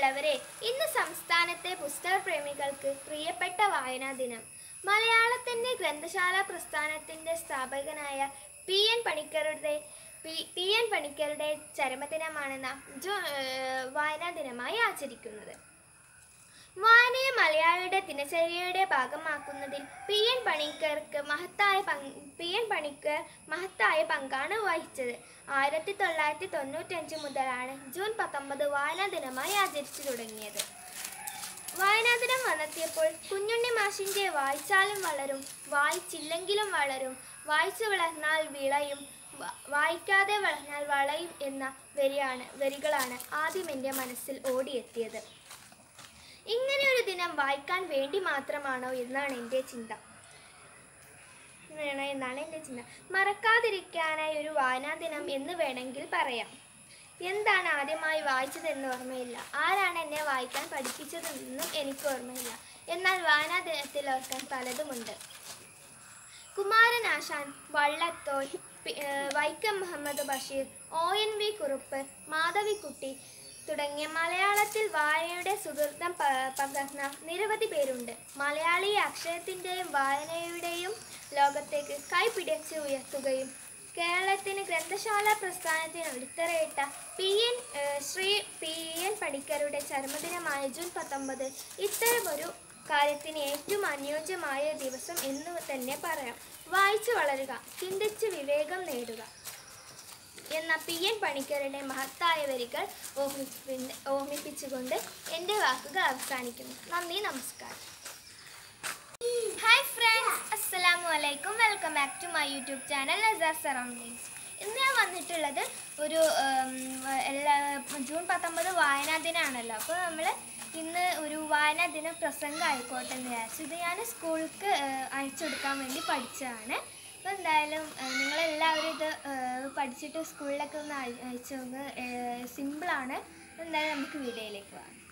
പ്രിയപ്പെട്ടവരെ ഇന്ന് സംസ്ഥാനത്തെ പുസ്തക പ്രേമികൾക്ക് പ്രിയപ്പെട്ട വായനാ ദിനം മലയാളത്തിന്റെ ഗ്രന്ഥശാല പ്രസ്ഥാനത്തിന്റെ സ്ഥാപകനായ പി എൻ പണിക്കരുടെ പി പി എൻ പണിക്കരുടെ ചരമദിനമാണ് നാം ജൂ ഏഹ് വായനാ ദിനമായി ആചരിക്കുന്നത് വായനയെ മലയാളിയുടെ ദിനചര്യയുടെ ഭാഗമാക്കുന്നതിൽ പി എൻ പണിക്കർക്ക് മഹത്തായ പങ്ക് പി എൻ പണിക്കർ മഹത്തായ പങ്കാണ് വഹിച്ചത് ആയിരത്തി തൊള്ളായിരത്തി തൊണ്ണൂറ്റഞ്ച് മുതലാണ് ജൂൺ പത്തൊമ്പത് വായനാ ദിനമായി ആചരിച്ചു തുടങ്ങിയത് വായനാ ദിനം വന്നെത്തിയപ്പോൾ കുഞ്ഞുണ്ണി മാഷിന്റെ വായിച്ചാലും വളരും വായിച്ചില്ലെങ്കിലും വളരും വായിച്ചു വളർന്നാൽ വിളയും വ- വായിക്കാതെ വളർന്നാൽ വളയും എന്ന വരിയാണ് വരികളാണ് ആദ്യം എൻ്റെ മനസ്സിൽ ഓടിയെത്തിയത് ഇങ്ങനെ ഒരു ദിനം വായിക്കാൻ വേണ്ടി മാത്രമാണോ എന്നാണ് എൻ്റെ ചിന്ത വേണം എന്നാണ് എൻ്റെ ചിന്ത മറക്കാതിരിക്കാനായി ഒരു വായനാ ദിനം എന്ന് വേണമെങ്കിൽ പറയാം എന്താണ് ആദ്യമായി വായിച്ചതെന്ന് ഓർമ്മയില്ല ആരാണ് എന്നെ വായിക്കാൻ പഠിപ്പിച്ചതെന്നും എനിക്ക് ഓർമ്മയില്ല എന്നാൽ വായനാ ദിനത്തിൽ ഓർക്കാൻ പലതുമുണ്ട് കുമാരനാശാൻ വള്ളത്തോൾ പി- ഏഹ് Vaikom Muhammad Basheer O N V Kurup Madhavikutty തുടങ്ങിയ മലയാളത്തിൽ വായനയുടെ സുഹൃത്തം പ- പകർന്ന നിരവധി പേരുണ്ട് മലയാളിയെ അക്ഷരത്തിൻ്റെയും വായനയുടെയും ലോകത്തേക്ക് കൈപിടിച്ച് ഉയർത്തുകയും കേരളത്തിന് ഗ്രന്ഥശാല പ്രസ്ഥാനത്തിന് അടിത്തറയിട്ട പി എൻ ഏഹ് ശ്രീ പി എൻ പണിക്കരുടെ ചരമദിനമായ ജൂൺ പത്തൊമ്പത് ഇത്തരമൊരു കാര്യത്തിന് ഏറ്റവും അനുയോജ്യമായ ദിവസം എന്ന് തന്നെ പറയാം വായിച്ചു വളരുക ചിന്തിച്ച് വിവേകം നേടുക എന്ന പി എൻ പണിക്കരുടെ മഹത്തായ വരികൾ ഓർമ്മിപ്പി- ഓർമ്മിപ്പിച്ചുകൊണ്ട് എൻ്റെ വാക്കുകൾ അവസാനിക്കുന്നു നന്ദി നമസ്കാരം ഹായ് ഫ്രണ്ട്സ് അസ്സലാമു അലൈക്കും welcome back to my YouTube channel Nasar surroundings ഇന്ന് ഞാൻ വന്നിട്ടുള്ളത് ഒരു ഉം, എല്ലാ ജൂൺ പത്തൊമ്പത് വായനാ ദിനമാണല്ലോ അപ്പോൾ നമ്മൾ ഇന്ന് ഒരു വായനാ ദിന പ്രസംഗം ആയിക്കോട്ടെ എന്ന് വിചാരിച്ചു ഇത് ഞാൻ സ്കൂൾക്ക് അയച്ചു കൊടുക്കാൻ വേണ്ടി പഠിച്ചതാണ് അപ്പോൾ എന്തായാലും ഏഹ്, നിങ്ങളെല്ലാവരും ഇത് ഏഹ്, പഠിച്ചിട്ട് സ്കൂളിലൊക്കെ ഒന്ന് അയ- അയച്ചു നോക്ക് സിമ്പിളാണ് എന്തായാലും നമുക്ക് വീഡിയോയിലേക്ക് പോകാം